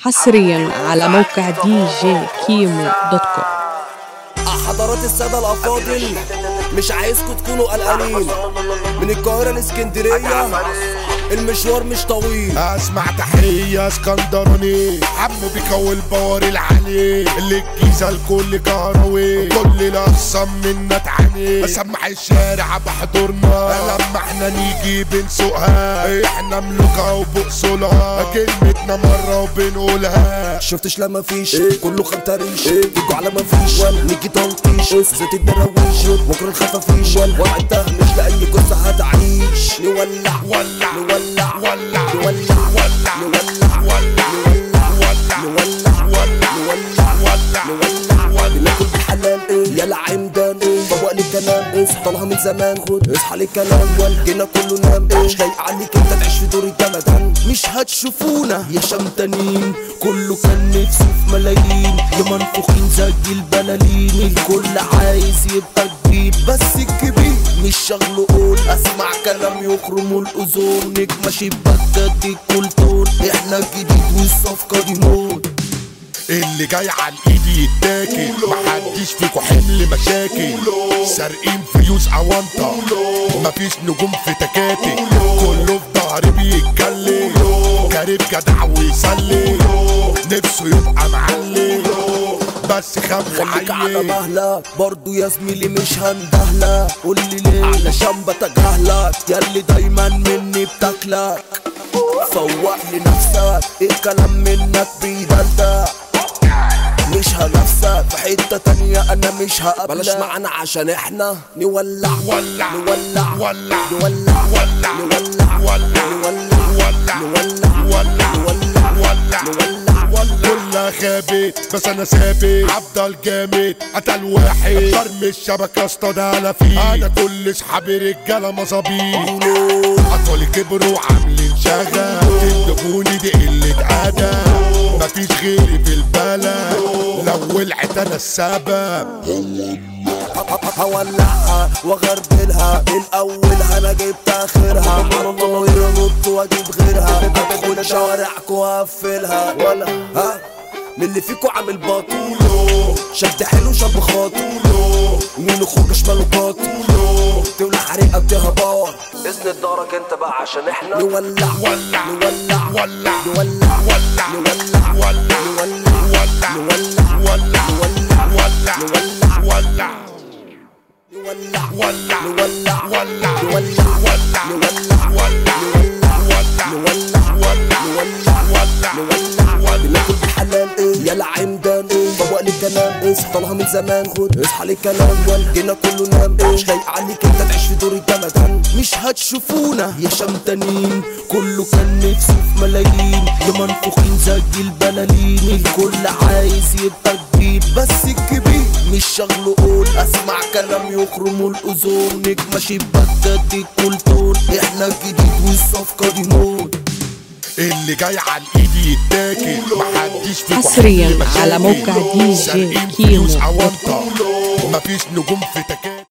حصريا على موقع دي جي كيمو دوت كوم حضرات السادة الأفاضل مش عايزكم تكونوا قلقانين من القاهرة لإسكندرية المشوار مش طويل اسمع تحية اسكندراني عم بيكو البوار العالي اللي الجيزة الكل كهروي كل الأقسام منا تعاني اسمع الشارع بحضورنا لما احنا نيجي بنسوقها احنا ملوكها وبقصلها كلمتنا مرة وبنقولها شفتش لما فيش كله خنتريش تيجوا على ما فيش نيجي تنطيش زيت الدراويش بكرة الخفافيش وقتها مش لأي جثة هتعيش نولع ولع نولع ولع نولع ولع نولع ولع نولع ولع نولع ولع نولع ولع نولع ولع ناكل بالحلال ايه يلا عمدان ايه فوق لي الكلام اصحى طالها من زمان خد اصحى لي الكلام جينا كله نام ايه مش لايق عليك انت تعيش في دور الجمدان مش هتشوفونا يا شمتانين كله كان نفسه في ملايين يا منفوخين زي البلالين الكل عايز يبقى جديد بس الكبير مش شغله قول اسمع كلام يخرم الاذون نجمة شباك تدي كل تون احنا الجديد والصفقة دي موت اللي جاي على الايد يتاكل محدش فيكو حمل مشاكل سارقين فلوس اوانطة مفيش نجوم في تكاتك كله في ظهري بيتكلم جارب جدع ويسلم نفسه يبقى معلم بس خاف خليك على وعيل مهلك برضو يا زميلي مش هندهلك قول لي ليه علشان بتجاهلك ياللي دايما مني بتاكلك فوق لنفسك الكلام منك بيدلدق مش هنفسك في حتة تانية انا مش هقابلك بلاش معانا عشان احنا نولع ولع نولع ولع نولع ولع نولع ولع نولع ولع نولع ولع نولع ولع نولع كلها خابت بس انا ثابت افضل جامد قتل واحد برمي الشبكه اصطاد انا فيه انا كل اصحابي رجاله مظابيط اطفالي كبروا وعاملين شغل تدقوني دي قله ادب مفيش غيري في البلد لو ولعت انا السبب هولعها واغربلها الاول انا جبت اخرها عالطاير نط واجيب غيرها ادخل شوارعكوا واقفلها ولا ها من اللي فيكوا عامل باطولو شد حلو شاب خاطولو مين اخوك شماله قاطولو تولع حريقه بتهبار اسند دارك انت بقى عشان احنا نولع ولع نولع ولع نولع ولع نولع ولع نولع ولع نولع ولع نولع ولع نولع ولع نولع ولع نولع ولع نولع ولع نولع ولع نولع ولع نولع ولع نولع ولع نولع بناكل بالحلال ايه يلا عمدان ايه فوق لي الكلام اصحى طالها من زمان خد اصحى لي الكلام جينا كله نام ايه مش لايق عليك انت تعيش في دور الجمدان مش هتشوفونا يا شمتانين كله كان نفسه في ملايين يا منفوخين زي البلالين الكل عايز يبقى جديد بس الكبير مش شغله قول اسمع كلام يخرم الاذون نجمة شباك تدي كل تون احنا الجديد والصفقة دي موت اللي جاي على الايد يتاكل محدش فيكو حصرياً حمل مشاكل. على موقع دي جي سارقين كيمو فلوس دوت اوانطة مفيش نجوم في تكاتك